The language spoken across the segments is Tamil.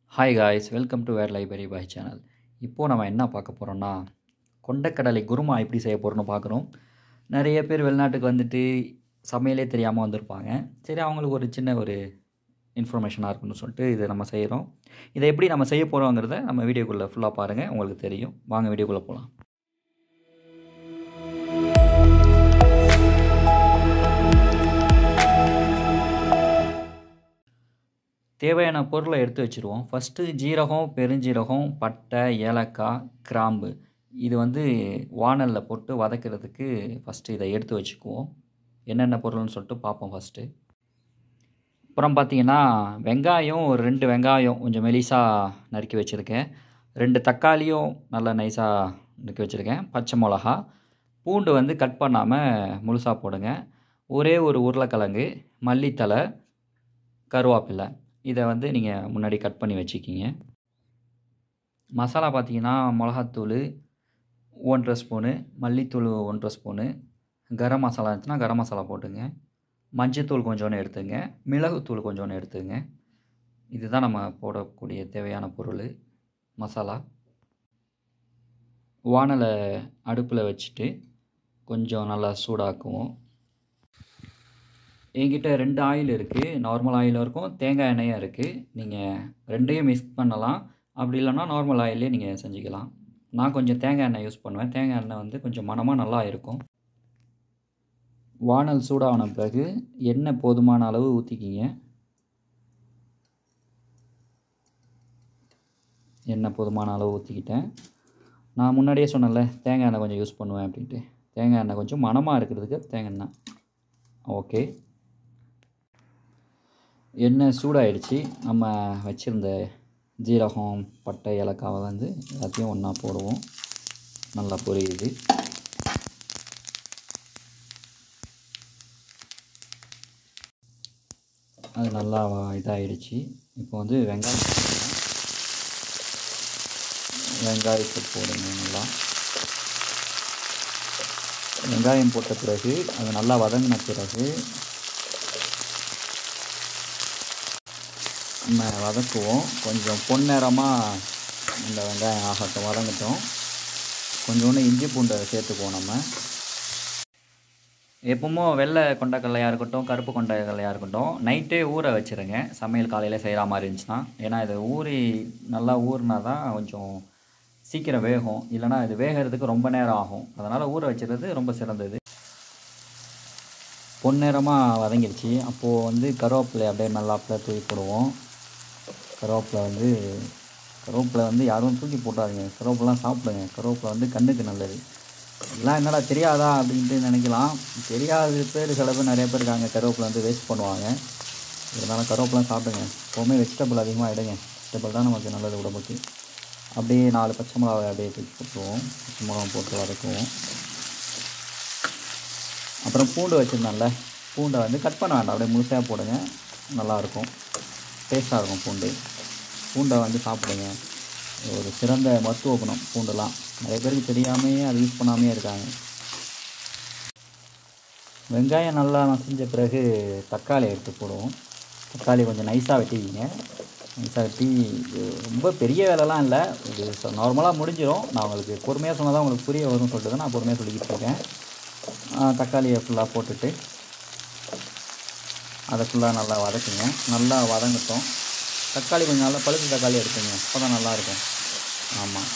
hi guys welcome to where library boy channel இப்போது நம்ம என்ன பார்க்க போகிறோம்னா கொண்டக்கடலை குருமா எப்படி செய்ய போகிறோன்னு பார்க்குறோம் நிறைய பேர் வெளிநாட்டுக்கு வந்துட்டு சமையலே தெரியாமல் வந்திருப்பாங்க சரி அவங்களுக்கு ஒரு சின்ன ஒரு இன்ஃபர்மேஷனாக இருக்குன்னு சொல்லிட்டு இதை நம்ம செய்கிறோம் இதை எப்படி நம்ம செய்ய போகிறோங்கிறத நம்ம வீடியோக்குள்ளே ஃபுல்லாக பாருங்கள் உங்களுக்கு தெரியும் வாங்க வீடியோக்குள்ளே போகலாம் தேவையான பொருளை எடுத்து வச்சுருவோம் ஃபஸ்ட்டு ஜீரகம் பெருஞ்சீரகம் பட்டை ஏலக்காய் கிராம்பு இது வந்து வானலில் போட்டு வதக்கிறதுக்கு ஃபஸ்ட்டு இதை எடுத்து வச்சுக்குவோம் என்னென்ன பொருள்னு சொல்லிட்டு பார்ப்போம் ஃபஸ்ட்டு அப்புறம் பார்த்தீங்கன்னா வெங்காயம் ஒரு ரெண்டு வெங்காயம் கொஞ்சம் மெலிசாக நறுக்கி வச்சுருக்கேன் ரெண்டு தக்காளியும் நல்லா நைஸாக நறுக்கி வச்சுருக்கேன் பச்சை மிளகா பூண்டு வந்து கட் பண்ணாமல் முழுசாக போடுங்க ஒரே ஒரு உருளைக்கிழங்கு மல்லித்தலை கருவேப்பிலை இதை வந்து நீங்கள் முன்னாடி கட் பண்ணி வச்சுக்கிங்க மசாலா பார்த்தீங்கன்னா மிளகாத்தூள் ஒன்றரை ஸ்பூனு மல்லித்தூள் ஒன்றரை ஸ்பூனு கரம் மசாலா இருந்துச்சுன்னா கரம் மசாலா போட்டுங்க மஞ்சத்தூள் கொஞ்சோன்னு எடுத்துங்க மிளகுத்தூள் கொஞ்சோன்னு எடுத்துங்க இதுதான் நம்ம போடக்கூடிய தேவையான பொருள் மசாலா வானலை அடுப்பில் வச்சுட்டு கொஞ்சம் நல்லா சூடாக்குவோம் என்கிட்ட ரெண்டு ஆயில் இருக்குது நார்மல் ஆயிலும் இருக்கும் தேங்காய் எண்ணெயும் இருக்குது நீங்கள் ரெண்டையும் மிக்ஸ் பண்ணலாம் அப்படி இல்லைன்னா நார்மல் ஆயிலே நீங்கள் செஞ்சுக்கலாம் நான் கொஞ்சம் தேங்காய் எண்ணெய் யூஸ் பண்ணுவேன் தேங்காய் எண்ணெய் வந்து கொஞ்சம் மனமாக நல்லா இருக்கும் வானல் சூடான பிறகு எண்ணெய் போதுமான அளவு ஊற்றிக்கிங்க எண்ணெய் போதுமான அளவு ஊற்றிக்கிட்டேன் நான் முன்னாடியே சொன்னேன்ல தேங்காய் எண்ணெய் கொஞ்சம் யூஸ் பண்ணுவேன் அப்படின்ட்டு தேங்காய் எண்ணெய் கொஞ்சம் மனமாக இருக்கிறதுக்கு தேங்காய் எண்ணெய் ஓகே எண்ணெய் சூடாயிடுச்சு நம்ம வச்சுருந்த ஜீரகம் பட்டை ஏலக்காவை வந்து எல்லாத்தையும் ஒன்றா போடுவோம் நல்லா பொரியுது அது நல்லா இதாகிடுச்சு இப்போ வந்து வெங்காயம் வெங்காயத்தை போடுங்க நல்லா வெங்காயம் போட்ட பிறகு அது நல்லா வதங்கின பிறகு நம்ம வதக்குவோம் கொஞ்சம் பொன்னிறமாக இந்த வெங்காயம் ஆகட்டும் வதங்கட்டும் கொஞ்சோண்டு இஞ்சி பூண்டை சேர்த்துக்குவோம் நம்ம எப்பவுமோ வெள்ளை கொண்டக்கடலையாக இருக்கட்டும் கருப்பு கொண்டக்கடலையாக இருக்கட்டும் நைட்டே ஊற வச்சுருங்க சமையல் காலையில் செய்கிற மாதிரி இருந்துச்சுன்னா ஏன்னா இது ஊறி நல்லா ஊறினா தான் கொஞ்சம் சீக்கிரம் வேகும் இல்லைனா இது வேகிறதுக்கு ரொம்ப நேரம் ஆகும் அதனால் ஊற வச்சுறது ரொம்ப சிறந்தது பொன்னிறமாக வதங்கிடுச்சு அப்போது வந்து கருவேப்பிலை அப்படியே மெல்லாப்பில் தூக்கி போடுவோம் கருவேப்பிலை வந்து கருவேப்பிலை வந்து யாரும் தூக்கி போட்டாதீங்க கருவேப்பிலாம் சாப்பிடுங்க கருவேப்பிலை வந்து கண்ணுக்கு நல்லது இதெல்லாம் என்னடா தெரியாதா அப்படின்ட்டு நினைக்கலாம் தெரியாத பேர் சில பேர் நிறைய பேர் இருக்காங்க கருவேப்பிலை வந்து வேஸ்ட் பண்ணுவாங்க இருந்தாலும் கருவேப்பிலாம் சாப்பிடுங்க எப்போவுமே வெஜிடபிள் அதிகமாக எடுங்க வெஜிடபிள் தான் நமக்கு நல்லது உடம்புக்கு அப்படியே நாலு பச்சை மிளகாவை அப்படியே தூக்கி போட்டுருவோம் பச்சை மிளகா போட்டு வதக்குவோம் அப்புறம் பூண்டு வச்சுருந்தேன்ல பூண்டை வந்து கட் பண்ண வேண்டாம் அப்படியே முழுசாக போடுங்க நல்லாயிருக்கும் டேஸ்ட்டாக இருக்கும் பூண்டு பூண்டை வந்து சாப்பிடுங்க ஒரு சிறந்த மருத்துவ குணம் பூண்டெல்லாம் நிறைய பேருக்கு தெரியாமையே அதை யூஸ் பண்ணாமே இருக்காங்க வெங்காயம் நல்லா மசிஞ்ச பிறகு தக்காளி எடுத்து போடுவோம் தக்காளி கொஞ்சம் நைஸாக வெட்டிக்கிங்க நைஸாக வெட்டி ரொம்ப பெரிய வேலைலாம் இல்லை இது நார்மலாக முடிஞ்சிடும் நான் உங்களுக்கு பொறுமையாக சொன்னால் தான் உங்களுக்கு புரிய வரும்னு சொல்லிட்டு தான் நான் பொறுமையாக சொல்லிக்கிட்டு இருக்கேன் தக்காளியை ஃபுல்லாக போட்டுட்டு அதை ஃபுல்லாக நல்லா வதக்குங்க நல்லா வதங்கட்டும் தக்காளி கொஞ்சம் நல்லா பழுத்து தக்காளி எடுத்துங்க அப்போ தான் நல்லாயிருக்கும் ஆமாம்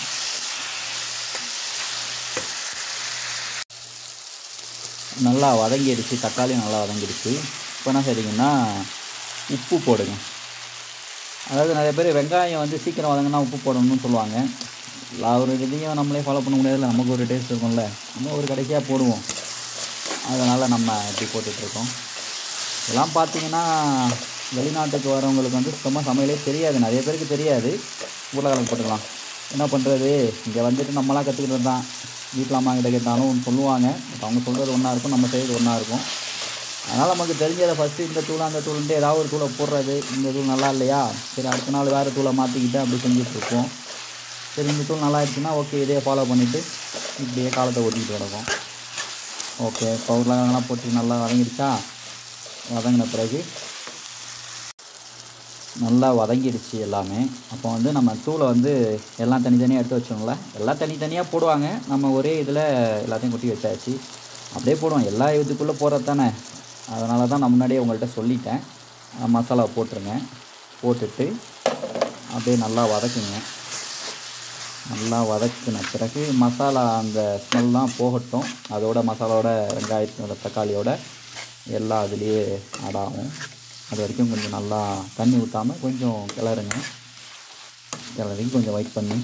நல்லா வதங்கிடுச்சு தக்காளி நல்லா வதங்கிடுச்சு இப்போ என்ன செய்றீங்கன்னா உப்பு போடுங்க அதாவது நிறைய பேர் வெங்காயம் வந்து சீக்கிரம் வதங்கினா உப்பு போடணும்னு சொல்லுவாங்க ஒரு இதையும் நம்மளே ஃபாலோ பண்ண முடியாதுல்ல நமக்கு ஒரு டேஸ்ட் இருக்கும்ல நம்ம ஒரு கடைசியாக போடுவோம் அதனால் நம்ம இப்படி போட்டுட்ருக்கோம் இதெல்லாம் பார்த்தீங்கன்னா வெளிநாட்டுக்கு வரவங்களுக்கு வந்து சுத்தமாக சமையலே தெரியாது நிறைய பேருக்கு தெரியாது உருளைக்கிழங்கு போட்டுக்கலாம் என்ன பண்ணுறது இங்கே வந்துட்டு நம்மளாம் கற்றுக்கிட்டு தான் வீட்டில் அம்மா கிட்ட கேட்டாலும் சொல்லுவாங்க பட் அவங்க சொல்கிறது ஒன்றா இருக்கும் நம்ம செய்கிறது ஒன்றா இருக்கும் அதனால் நமக்கு தெரிஞ்சதை ஃபஸ்ட்டு இந்த தூள் அந்த தூளுன்ட்டு ஏதாவது ஒரு தூளை போடுறது இந்த தூள் நல்லா இல்லையா சரி அடுத்த நாள் வேறு தூளை மாற்றிக்கிட்டு அப்படி செஞ்சுட்ருப்போம் சரி இந்த தூள் நல்லா இருக்குன்னா ஓகே இதே ஃபாலோ பண்ணிவிட்டு இப்படியே காலத்தை ஓட்டிகிட்டு கிடக்கும் ஓகே இப்போ உருளைக்கிழங்கெல்லாம் போட்டு நல்லா வதங்கிடுச்சா வதங்கின பிறகு நல்லா வதங்கிடுச்சு எல்லாமே அப்போ வந்து நம்ம தூளை வந்து எல்லாம் தனித்தனியாக எடுத்து வச்சோம்ல எல்லாம் தனித்தனியாக போடுவாங்க நம்ம ஒரே இதில் எல்லாத்தையும் கொட்டி வச்சாச்சு அப்படியே போடுவோம் எல்லா இதுக்குள்ளே போகிறது தானே அதனால தான் நான் முன்னாடியே உங்கள்கிட்ட சொல்லிட்டேன் அஹ் மசாலா போட்டுருங்க போட்டுட்டு அப்படியே நல்லா வதக்குங்க நல்லா வதக்கின பிறகு மசாலா அந்த ஸ்மெல்லாம் போகட்டும் அதோட மசாலாவோட வெங்காயத்தோட தக்காளியோட எல்லாம் அதுலேயே ஆட் ஆகும் அது வரைக்கும் கொஞ்சம் நல்லா தண்ணி ஊற்றாமல் கொஞ்சம் கிளறுங்க கிளறி கொஞ்சம் வெயிட் பண்ணி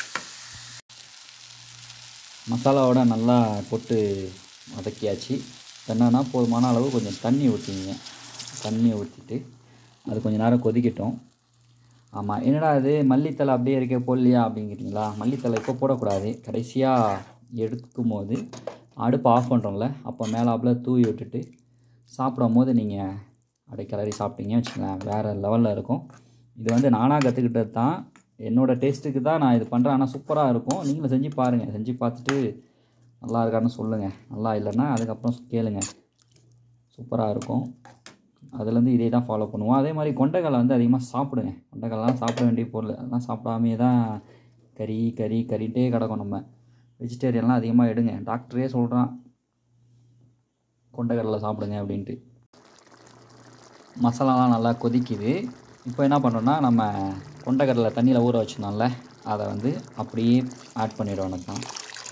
மசாலாவோட நல்லா போட்டு வதக்கியாச்சு என்னன்னா போதுமான அளவு கொஞ்சம் தண்ணி ஊற்றிங்க தண்ணி ஊற்றிட்டு அது கொஞ்சம் நேரம் கொதிக்கட்டும் ஆமாம் என்னடா இது மல்லித்தலை அப்படியே இருக்க போடலையா அப்படிங்கிறீங்களா மல்லித்தலை இப்போ போடக்கூடாது கடைசியாக எடுக்கும் போது அடுப்பு ஆஃப் பண்ணுறோம்ல அப்போ மேலாப்பில் தூவி விட்டுட்டு சாப்பிடும் போது நீங்கள் அப்படியே கிளறி சாப்பிட்டீங்க வச்சுக்கோங்களேன் வேறு லெவலில் இருக்கும் இது வந்து நானாக கற்றுக்கிட்டது தான் என்னோடய டேஸ்ட்டுக்கு தான் நான் இது பண்ணுறேன் ஆனால் சூப்பராக இருக்கும் நீங்களும் செஞ்சு பாருங்கள் செஞ்சு பார்த்துட்டு நல்லா இருக்கான்னு சொல்லுங்கள் நல்லா இல்லைன்னா அதுக்கப்புறம் கேளுங்க சூப்பராக இருக்கும் அதுலேருந்து இதே தான் ஃபாலோ பண்ணுவோம் அதே மாதிரி கொண்டைக்கடலை வந்து அதிகமாக சாப்பிடுங்க கொண்டைக்கடலாம் சாப்பிட வேண்டிய பொருள் அதெல்லாம் சாப்பிடாமே தான் கறி கறி கறிட்டே கிடக்கும் நம்ம வெஜிடேரியன்லாம் அதிகமாக எடுங்க டாக்டரே சொல்கிறான் கொண்டைக்கடலை சாப்பிடுங்க அப்படின்ட்டு மசாலாலாம் நல்லா கொதிக்குது இப்போ என்ன பண்ணுறோன்னா நம்ம கொண்டைக்கடலை தண்ணியில் ஊற வச்சுருந்தோம்ல அதை வந்து அப்படியே ஆட் பண்ணிடுவோம் எனக்கு தான்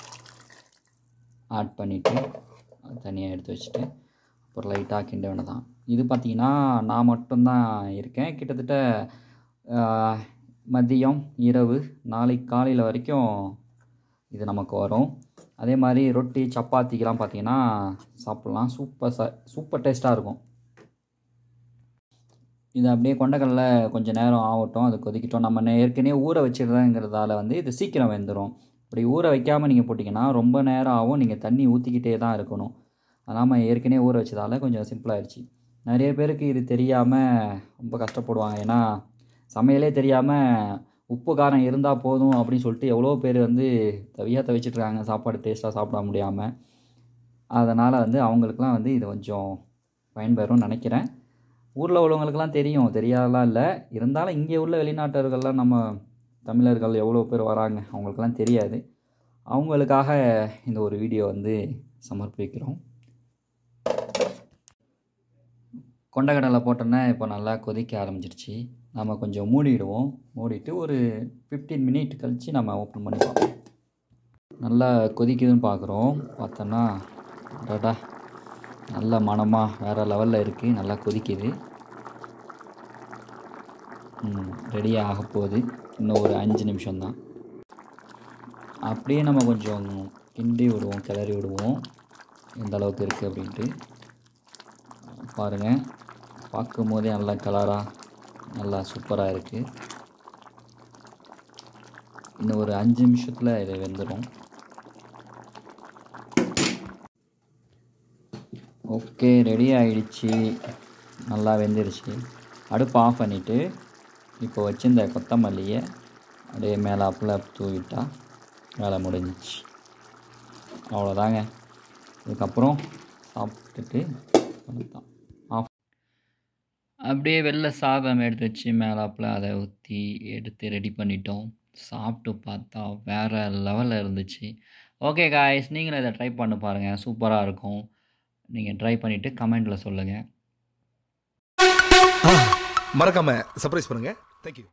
ஆட் பண்ணிவிட்டு தனியாக எடுத்து வச்சுட்டு அப்புறம் லைட்டாக கிண்ட வேண்டியது தான் இது பார்த்திங்கன்னா நான் மட்டும்தான் இருக்கேன் கிட்டத்தட்ட ஆஹ், மதியம் இரவு நாளைக்கு காலையில் வரைக்கும் இது நமக்கு வரும் அதே மாதிரி ரொட்டி சப்பாத்திக்கெலாம் பார்த்தீங்கன்னா சாப்பிட்லாம் சூப்பர் ச சூப்பர் டேஸ்ட்டாக இருக்கும் இது அப்படியே கொண்டக்கடலை கொஞ்சம் நேரம் ஆகட்டும் அது கொதிக்கட்டும் நம்ம நே- ஏற்கனவே ஊற வச்சிடுறேங்கிறதால வந்து இது சீக்கிரம் வெந்துடும் இப்படி ஊற வைக்காமல் நீங்கள் போட்டிங்கன்னா ரொம்ப நேரம் ஆகும் நீங்கள் தண்ணி ஊற்றிக்கிட்டே தான் இருக்கணும் அதனால் ஏற்கனவே ஊற வச்சதால கொஞ்சம் சிம்பிளாகிடுச்சு நிறைய பேருக்கு இது தெரியாமல் ரொம்ப கஷ்டப்படுவாங்க ஏன்னா சமையலே தெரியாமல் உப்பு காரம் இருந்தால் போதும் அப்படின்னு சொல்லிட்டு எவ்வளோ பேர் வந்து தவியாக தவிச்சிட்ருக்காங்க சாப்பாடு டேஸ்ட்டாக சாப்பிட முடியாமல் அதனால் வந்து அவங்களுக்குலாம் வந்து இது கொஞ்சம் பயன்பெறும்னு நினைக்கிறேன் ஊரில் உள்ளவங்களுக்குலாம் தெரியும் தெரியாதலாம் இல்லை இருந்தாலும் இங்கே உள்ள வெளிநாட்டர்கள்லாம் நம்ம தமிழர்கள் எவ்வளோ பேர் வராங்க அவங்களுக்கெல்லாம் தெரியாது அவங்களுக்காக இந்த ஒரு வீடியோ வந்து சமர்ப்பிக்கிறோம் கொண்டக்கடலை போட்டோன்னே இப்போ நல்லா கொதிக்க ஆரம்பிச்சிருச்சு நம்ம கொஞ்சம் மூடிடுவோம் மூடிட்டு ஒரு ஃபிஃப்டீன் மினிட் கழித்து நம்ம ஓப்பன் பண்ணி பார்ப்போம் நல்லா கொதிக்குதுன்னு பார்க்குறோம் பார்த்தோன்னா அடடா நல்ல மணமாக வேறு லெவலில் இருக்குது நல்லா கொதிக்குது ரெடி ஆக போகுது இன்னும் ஒரு அஞ்சு நிமிஷம்தான் அப்படியே நம்ம கொஞ்சம் கிண்டி விடுவோம் கிளறி விடுவோம் எந்த அளவுக்கு இருக்குது அப்படின்ட்டு பாருங்கள் பார்க்கும் போதே நல்லா கலராக நல்லா சூப்பராக இருக்குது இன்னும் ஒரு அஞ்சு நிமிஷத்தில் இது வெந்துடும் ஓகே ரெடி ஆயிடுச்சு நல்லா வெந்துடுச்சு அடுப்பு ஆஃப் பண்ணிவிட்டு இப்போ வச்சிருந்த கொத்தமல்லியை அப்படியே மேலாப்பில் தூவிட்டா வேலை முடிஞ்சிச்சு அவ்வளோதாங்க இதுக்கப்புறம் சாப்பிட்டுட்டு அவ்வளோதான் ஆஃப் அப்படியே வெள்ளை சாதம் எடுத்து வச்சு மேலாப்பில் அதை ஊற்றி எடுத்து ரெடி பண்ணிட்டோம் சாப்பிட்டு பார்த்தா வேறு லெவலில் இருந்துச்சு ஓகே காய்ஸ் நீங்களும் இதை ட்ரை பண்ணி பாருங்கள் சூப்பராக இருக்கும் நீங்கள் ட்ரை பண்ணிவிட்டு கமெண்ட்டில் சொல்லுங்கள் மறக்காம சர்ப்ரைஸ் பண்ணுங்க தேங்க்யூ